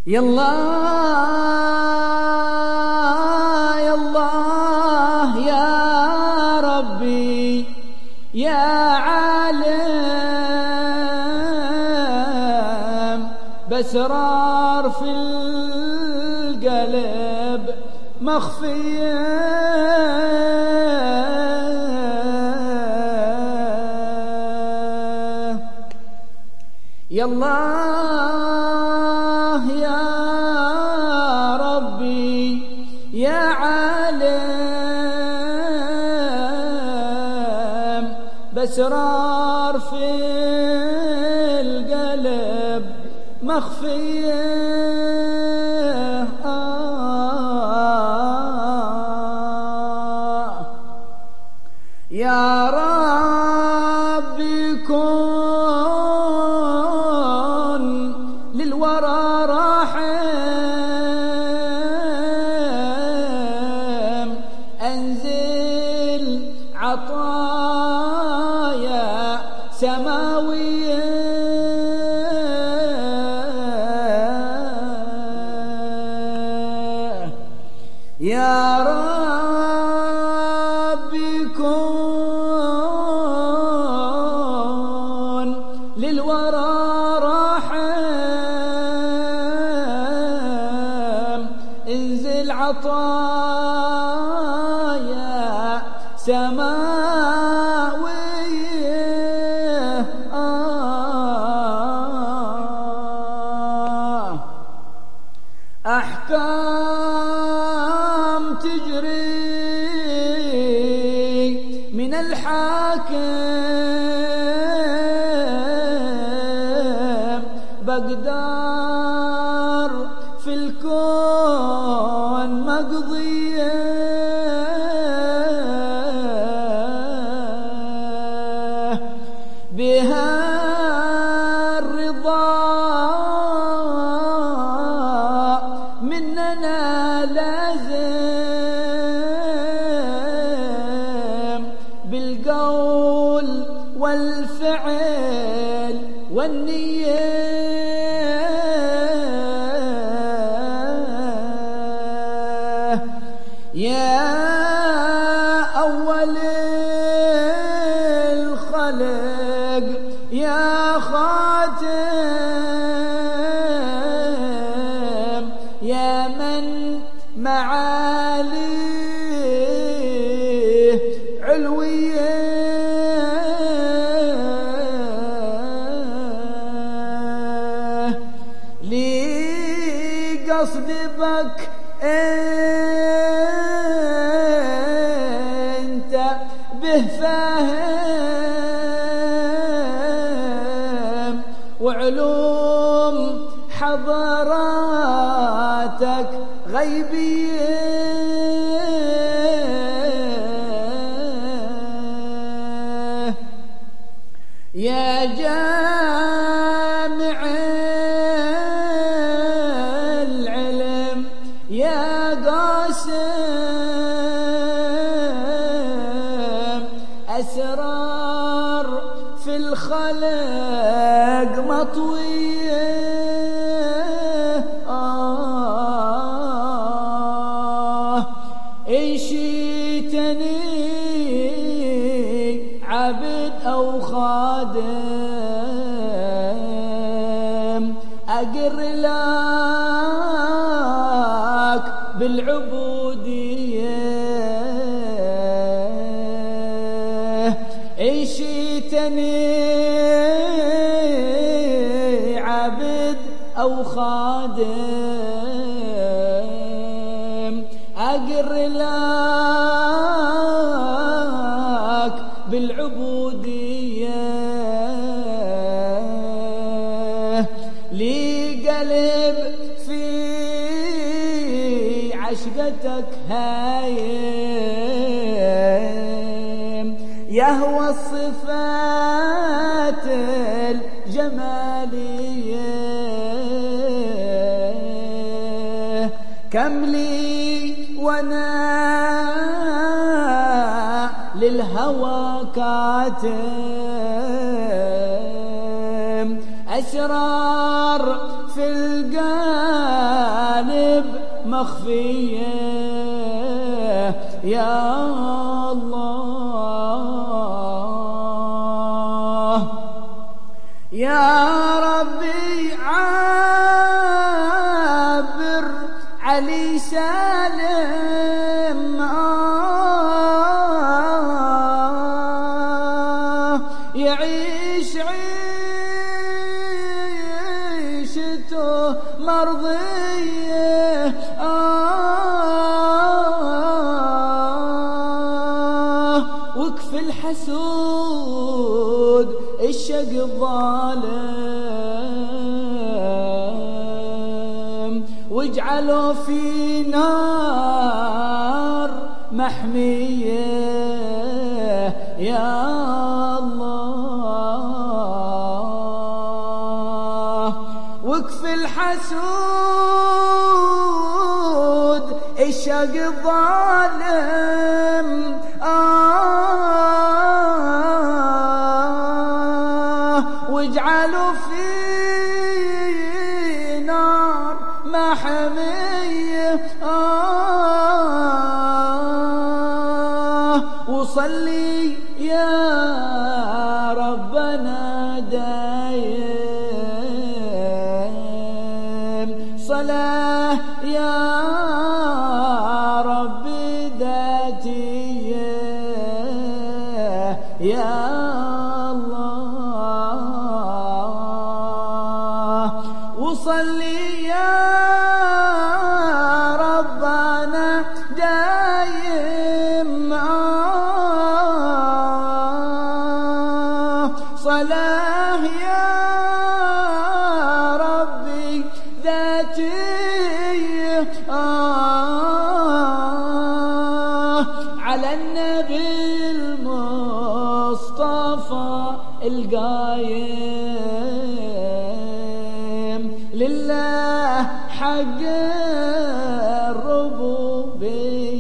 يلا الله يا ربي يا عالم بسرار في القلب مخفيه يا الله يا ربي يا عالم بسرار في القلب مخفيه آه يا رب كن للورى راحم أنزل عطايا سماوية يا رب كن للورى راحم انزل عطايا سماوية آه أحكام تجري من الحاكم بقدر في الكون مقضيه بها الرضا مننا لازم بالقول والفعل والنية يا أول الخلق يا خاتم يا من معاليه علوية لي قصد بك انت به فاهم وعلوم حضراتك غيبيه يا جامع العلم يا قاسم أسرار في الخلق مطوية آه إن شئتني عبد أو خادم أقر لك بالعبودية إن شئتني عبد أو خادم أقر لك بالعبودية لي قلب في عشقتك هايم يهوى الصفات الجمالية كم لي وانا للهوى كاتم أسرار في القلب مخفية يا الله يا ربي عابر علي سالم آه يعيش عيشته مرضيه آه وكف الحسود الشق الظالم واجعله في نار محمية يا الله وكف الحسود الشق الظالم آه واجعله في نار محمية آه وصلي يا ربنا دايم صلاة يا ربي ذاتية يا الله وصلي يا ربنا دايم آه صلاة يا ربي ذاتي آه على النبي المصطفى القايم لله حق الربوبيه